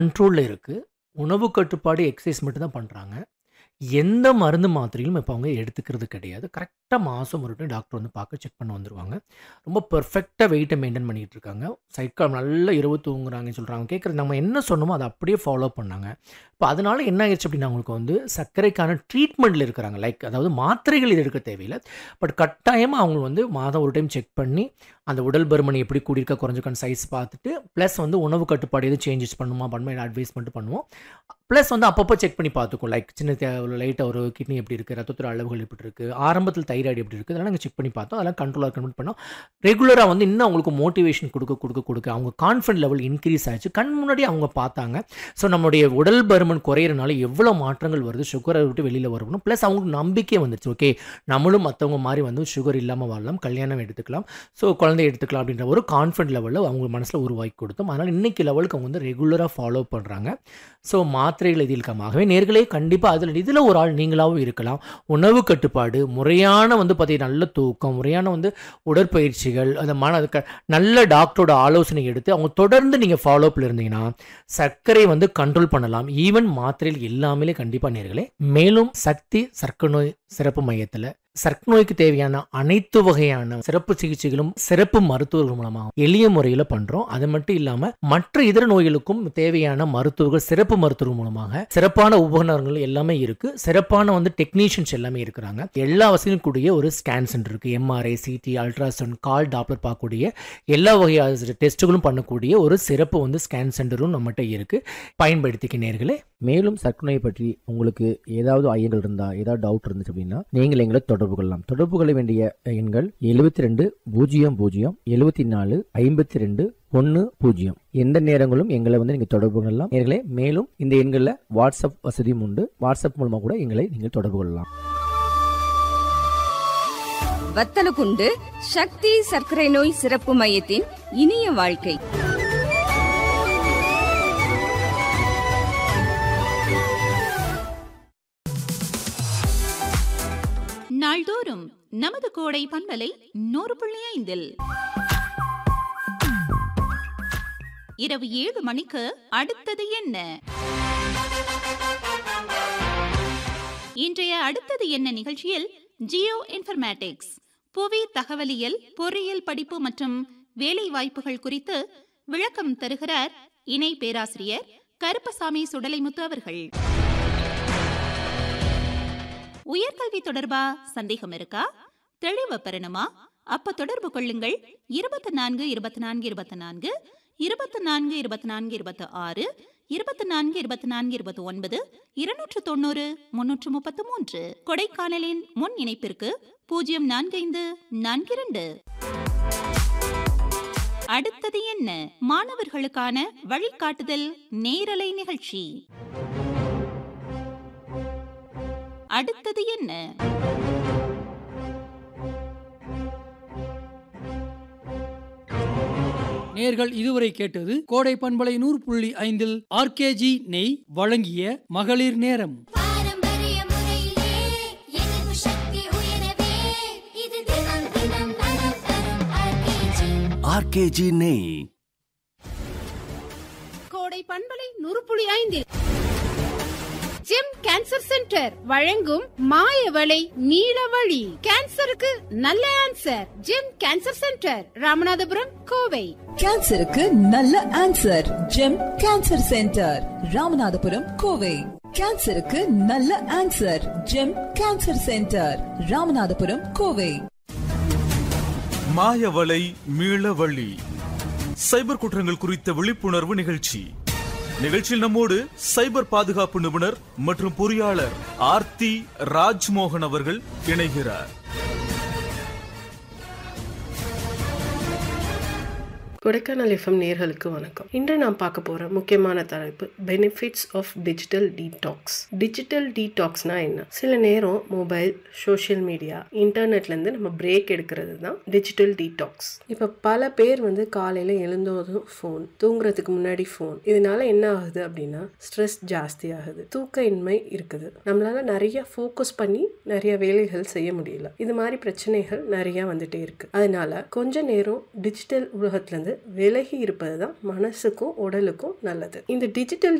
கண்ட்ரோலில் இருக்குது உணவு கட்டுப்பாடு எக்ஸசைஸ் மட்டும் தான் பண்ணுறாங்க எந்த மருந்து மாத்திரையும் இப்போ அவங்க எடுத்துக்கிறது கிடையாது கரெக்டாக மாதம் ஒரு டைம் டாக்டர் வந்து பார்க்க செக் பண்ண வந்துருவாங்க ரொம்ப பெர்ஃபெக்டாக வெயிட்டை மெயின்டைன் பண்ணிகிட்டு இருக்காங்க சைக்கிள் நல்ல இரவு தூங்குறாங்கன்னு சொல்கிறாங்க கேட்குறது நம்ம என்ன சொன்னோமோ அதை அப்படியே ஃபாலோ பண்ணாங்க இப்போ அதனால என்ன ஆயிடுச்சு அப்படின்னா அவங்களுக்கு வந்து சர்க்கரைக்கான ட்ரீட்மெண்ட்டில் இருக்கிறாங்க லைக் அதாவது மாத்திரைகள் இது எடுக்க தேவையில்லை பட் கட்டாயமாக அவங்க வந்து மாதம் ஒரு டைம் செக் பண்ணி அந்த உடல் பருமன் எப்படி கூடியிருக்கா குறைஞ்சிருக்கான்னு சைஸ் பார்த்துட்டு ப்ளஸ் வந்து உணவு கட்டுப்பாடு எதுவும் சேஞ்சஸ் பண்ணுமா பண்ணுமா அட்வைஸ் பண்ணிட்டு பண்ணுவோம் ப்ளஸ் வந்து அப்பப்போ செக் பண்ணி பார்த்துக்கும் லைக் சின்ன லைட்டாக ஒரு கிட்னி எப்படி இருக்குது ரத்தத்தோட அளவுகள் எப்படி இருக்குது ஆரம்பத்தில் தைராய்டு எப்படி இருக்குது அதெல்லாம் நாங்கள் செக் பண்ணி பார்த்தோம் அதெல்லாம் கண்ட்ரோலாக கன்வெர்ட் பண்ணோம் ரெகுலராக வந்து இன்னும் அவங்களுக்கு மோட்டிவேஷன் கொடுக்க கொடுக்க கொடுக்க அவங்க கான்ஃபிடன்ட் லெவல் இன்க்ரீஸ் ஆச்சு கண் முன்னாடி அவங்க பார்த்தாங்க ஸோ நம்மளுடைய உடல் பருமன் குறையிறனால எவ்வளோ மாற்றங்கள் வருது சுகரை விட்டு வெளியில் வரணும் ப்ளஸ் அவங்களுக்கு நம்பிக்கை வந்துருச்சு ஓகே நம்மளும் மற்றவங்க மாதிரி வந்து சுகர் இல்லாமல் வாழலாம் கல்யாணம் எடுத்துக்கலாம் ஸோ குழந்தை எடுத்துக்கலாம் அப்படின்ற ஒரு கான்ஃபிடன்ட் லெவலில் அவங்க மனசில் உருவாக்கி கொடுத்தோம் அதனால் இன்னைக்கு லெவலுக்கு அவங்க வந்து ரெகுலராக ஃபாலோ பண்ணுறாங்க ஸோ மாத்திரைகள் இது இருக்காம ஆகவே நேர்களே கண்டிப்பாக அதில் இதில் ஒரு ஆள் நீங்களாகவும் இருக்கலாம் உணவு கட்டுப்பாடு முறையான வந்து பார்த்தீங்கன்னா நல்ல தூக்கம் முறையான வந்து உடற்பயிற்சிகள் அந்த மன அதுக்கு நல்ல டாக்டரோட ஆலோசனை எடுத்து அவங்க தொடர்ந்து நீங்கள் ஃபாலோப்பில் இருந்தீங்கன்னா சர்க்கரை வந்து கண்ட்ரோல் பண்ணலாம் ஈவன் மாத்திரையில் எல்லாமே கண்டிப்பாக நேர்களே மேலும் சக்தி சர்க்கரை நோய் சிறப்பு மையத்தில் சர்க்கரை நோய்க்கு தேவையான அனைத்து வகையான சிறப்பு சிகிச்சைகளும் சிறப்பு மருத்துவர்கள் மூலமாக எளிய முறையில் பண்ணுறோம் அது மட்டும் இல்லாமல் மற்ற இதர நோய்களுக்கும் தேவையான மருத்துவர்கள் சிறப்பு மருத்துவர்கள் மூலமாக சிறப்பான உபகரணங்கள் எல்லாமே இருக்கு சிறப்பான வந்து டெக்னீஷியன்ஸ் எல்லாமே இருக்கிறாங்க எல்லா வசதியும் கூடிய ஒரு ஸ்கேன் சென்டர் இருக்கு எம்ஆர்ஐ சிடி அல்ட்ராசவுண்ட் கால் டாப்லர் பார்க்கக்கூடிய எல்லா வகையான டெஸ்ட்டுகளும் பண்ணக்கூடிய ஒரு சிறப்பு வந்து ஸ்கேன் சென்டரும் நம்மகிட்ட இருக்கு பயன்படுத்திக்க நேர்களே மேலும் சர்க்கரை நோயை பற்றி உங்களுக்கு ஏதாவது ஐயங்கள் இருந்தா ஏதாவது டவுட் இருந்துச்சு அப்படின்னா நீங்கள் எங்களை தொடர்பு கொள்ளலாம் தொடர்பு கொள்ள வேண்டிய எண்கள் எழுபத்தி ரெண்டு பூஜ்ஜியம் பூஜ்ஜியம் எழுபத்தி நாலு ஐம்பத்தி ரெண்டு ஒன்று பூஜ்ஜியம் எந்த நேரங்களும் எங்களை வந்து நீங்கள் தொடர்பு கொள்ளலாம் நேர்களே மேலும் இந்த எண்களில் வாட்ஸ்அப் வசதியும் உண்டு வாட்ஸ்அப் மூலமாக கூட எங்களை நீங்கள் தொடர்பு கொள்ளலாம் வத்தலகுண்டு சக்தி சர்க்கரை நோய் சிறப்பு மையத்தின் இனிய வாழ்க்கை நாள்தோறும் நமது கோடை பண்பலை நூறு புள்ளி ஐந்தில் இரவு ஏழு மணிக்கு அடுத்தது என்ன இன்றைய அடுத்தது என்ன நிகழ்ச்சியில் ஜியோ இன்ஃபர்மேட்டிக்ஸ் புவி தகவலியல் பொறியியல் படிப்பு மற்றும் வேலை வாய்ப்புகள் குறித்து விளக்கம் தருகிறார் இணை பேராசிரியர் கருப்பசாமி சுடலைமுத்து அவர்கள் உயர்கல்வி தொடர்பா சந்தேகம் இருக்கா தெளிவு பெறணுமா அப்ப தொடர்பு கொள்ளுங்கள் இருபத்தி நான்கு இருபத்தி நான்கு இருபத்தி நான்கு இருபத்தி நான்கு இருபத்தி நான்கு இருபத்தி ஆறு இருபத்தி நான்கு இருபத்தி நான்கு இருபத்தி ஒன்பது இருநூற்று தொண்ணூறு முன்னூற்று முப்பத்து மூன்று கொடைக்கானலின் முன் இணைப்பிற்கு பூஜ்ஜியம் நான்கு ஐந்து நான்கு இரண்டு அடுத்தது என்ன மாணவர்களுக்கான வழிகாட்டுதல் நேரலை நிகழ்ச்சி அடுத்தது என்ன நேர்கள் இதுவரை கேட்டது கோடை பண்பலை நூறு புள்ளி ஐந்தில் ஆர்கேஜி நெய் வழங்கிய மகளிர் நேரம் பாரம்பரிய முறையிலே எதிர்ப்பு சக்தி உயரவே இது தினம் தினம் நலம் தரும் ஆர்கேஜி ஆர்கேஜி நெய் கோடை பண்பலை நூறு புள்ளி ஐந்தில் ஜெம் கேன்சர் சென்டர் வழங்கும் மாயவளை நீலவழி கேன்சருக்கு நல்ல answer Gem cancer centre Ramanathapuram Kovai கேன்சருக்கு நல்ல answer Gem cancer centre Ramanathapuram Kovai கேன்சருக்கு நல்ல answer Gem cancer centre Ramanathapuram Kovai மாயவலை மீளவழி சைபர் குற்றங்கள் குறித்த விழிப்புணர்வு நிகழ்ச்சி நிகழ்ச்சியில் நம்மோடு சைபர் பாதுகாப்பு நிபுணர் மற்றும் பொறியாளர் ஆர்த்தி ராஜ்மோகன் அவர்கள் இணைகிறார் கொடைக்கானல் எஃப்எம் நேர்களுக்கு வணக்கம் இன்று நாம் பார்க்க போகிற முக்கியமான தலைப்பு benefits of digital detox digital டீடாக்ஸ்னா என்ன சில நேரம் மொபைல் சோஷியல் மீடியா இன்டர்நெட்லேருந்து நம்ம பிரேக் எடுக்கிறது தான் டிஜிட்டல் டீடாக்ஸ் இப்போ பல பேர் வந்து காலையில் எழுந்தோதும் ஃபோன் தூங்குறதுக்கு முன்னாடி ஃபோன் இதனால என்ன ஆகுது அப்படின்னா ஸ்ட்ரெஸ் ஜாஸ்தி ஆகுது தூக்க இன்மை இருக்குது நம்மளால நிறைய ஃபோக்கஸ் பண்ணி நிறைய வேலைகள் செய்ய முடியல இது மாதிரி பிரச்சனைகள் நிறைய வந்துட்டே இருக்கு அதனால கொஞ்ச நேரம் டிஜிட்டல் உலகத்துல இருந்து விலகி இருப்பது தான் மனசுக்கும் உடலுக்கும் நல்லது இந்த டிஜிட்டல்